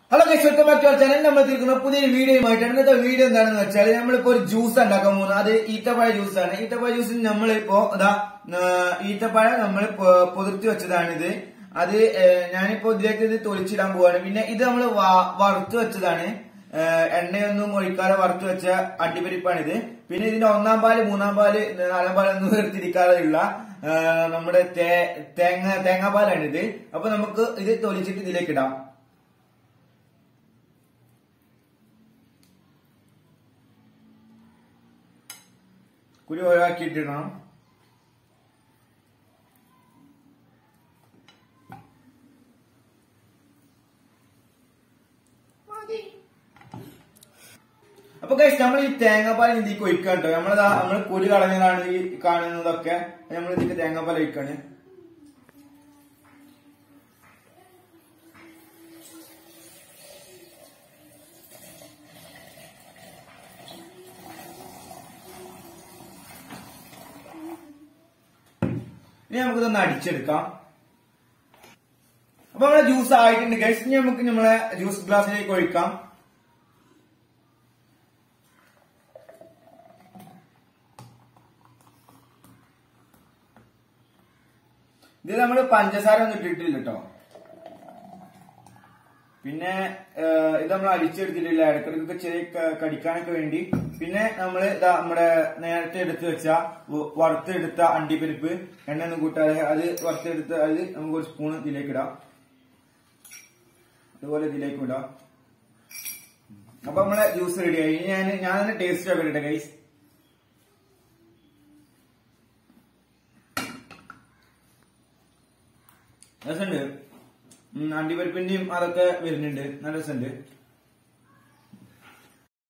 hello guys welcome back to our channel നമ്മൾ എത്തിയിരിക്കുന്ന പുതിയൊരു വീഡിയോയുമായിട്ടാണ് ഇന്നത്തെ വീഡിയോ എന്താണെന്ന് വെച്ചാൽ നമ്മളിപ്പോ ഒരു ജ്യൂസ് ഉണ്ടാക്കാൻ പോകുന്നത് അത് ഈത്തപ്പഴ ജ്യൂസാണ് ഈത്തപ്പഴ ജ്യൂസിന് നമ്മളിപ്പോ അതാ ഈത്തപ്പഴ നമ്മൾ പൊതിർത്തി വെച്ചതാണിത് അത് ഏഹ്, ഞാനിപ്പോ ഇതിലേക്ക് ഇത് തൊളിച്ചിടാൻ പോവാണ് പിന്നെ ഇത് നമ്മൾ വറുത്ത് വെച്ചതാണ് ഏഹ്, എണ്ണയൊന്നും ഒഴിക്കാതെ വറുത്ത് വെച്ച അടിപരിപ്പാണിത് പിന്നെ ഇതിന്റെ ഒന്നാം പാല് മൂന്നാം പാല് നാലാം പാലൊന്നും വേർതിരിക്കാതെയുള്ള ഏഹ്, നമ്മുടെ തേ- തേങ്ങ തേങ്ങാപ്പാലാണിത് അപ്പൊ നമുക്ക് ഇത് തൊലിച്ചിട്ട് ഇതിലേക്ക് ഇടാം കുരു ഒഴിവാക്കിയിട്ടിടണം അപ്പൊ കഴിച്ച് നമ്മൾ ഈ തേങ്ങാപ്പാൽ ഇതിലേക്ക് ഒഴിക്കാൻ കേട്ടോ നമ്മളിതാ നമ്മൾ കുരു കളഞ്ഞതാണ് ഈ കാണുന്നതൊക്കെ നമ്മൾ ഇതിലേക്ക് തേങ്ങാപ്പാൽ ഒഴിക്കാണ് ഇനി നമുക്കിതൊന്ന് അടിച്ചെടുക്കാം അപ്പൊ നമ്മളെ ജ്യൂസ് ആയിട്ടുണ്ട് ഗൈസ് ഇനി നമുക്ക് നമ്മളെ ജ്യൂസ് ഗ്ലാസ്സിലേക്ക് ഒഴിക്കാം ഇത് നമ്മൾ പഞ്ചസാര ഒന്നും ഇട്ടിട്ടില്ല കേട്ടോ പിന്നെ ഏഹ്, ഇത് നമ്മൾ അരിച്ചെടുത്തിട്ടില്ല ഇടക്കിടക്കൊക്കെ ചെറിയ ക- കടിക്കാനൊക്കെ വേണ്ടി പിന്നെ നമ്മൾ ഇതാ നമ്മുടെ നേരത്തെ എടുത്ത് വെച്ച വ- വറുത്തെടുത്ത അണ്ടിപ്പരിപ്പ് എണ്ണ ഒന്നും കൂട്ടാതെ അത് വറുത്തെടുത്ത് അത് നമുക്ക് ഒരു സ്പൂൺ ഇതിലേക്ക് ഇടാം അതുപോലെ ഇതിലേക്ക് ഇടാം അപ്പൊ നമ്മളെ ജ്യൂസ് റെഡിയായി ഇനി ഞാൻ ഞാൻ തന്നെ ടേസ്റ്റ് ഒക്കെ ഇട്ടെ ഗൈസ് രസമുണ്ട് ഉം, അണ്ടിപ്പരിപ്പിന്റെയും അതൊക്കെ വരുന്നുണ്ട് നല്ല രസമുണ്ട്